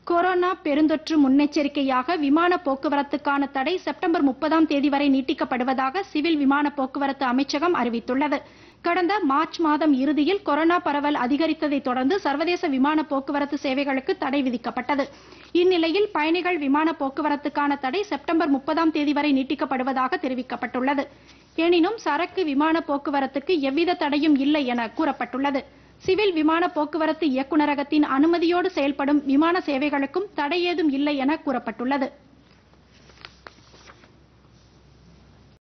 corona பெருந்தொற்று முன்னெச்சரிக்கையாக விமான போக்குவரத்துக்கான தடை செப்டம்பர் முப்பதாம் தேதி வரை நீட்டிக்கப்படுவதாக சிவில் விமான போக்குவரத்து அமைச்சகம் அறிவித்துள்ளது கடந்த மார்ச் மாதம் இறுதியில் கொரோனா பரவல் அதிகரித்ததை தொடர்ந்து சர்வதேச விமான போக்குவரத்து சேவைகளுக்கு தடை விதிக்கப்பட்டது இந்நிலையில் பயணிகள் விமான போக்குவரத்துக்கான தடை செப்டம்பர் முப்பதாம் தேதி வரை நீட்டிக்கப்படுவதாக தெரிவிக்கப்பட்டுள்ளது எனினும் சரக்கு விமான போக்குவரத்துக்கு எவ்வித தடையும் இல்லை என கூறப்பட்டுள்ளது சிவில் விமான போக்குவரத்து இயக்குநரகத்தின் அனுமதியோடு செயல்படும் விமான சேவைகளுக்கும் தடை ஏதும் இல்லை என கூறப்பட்டுள்ளது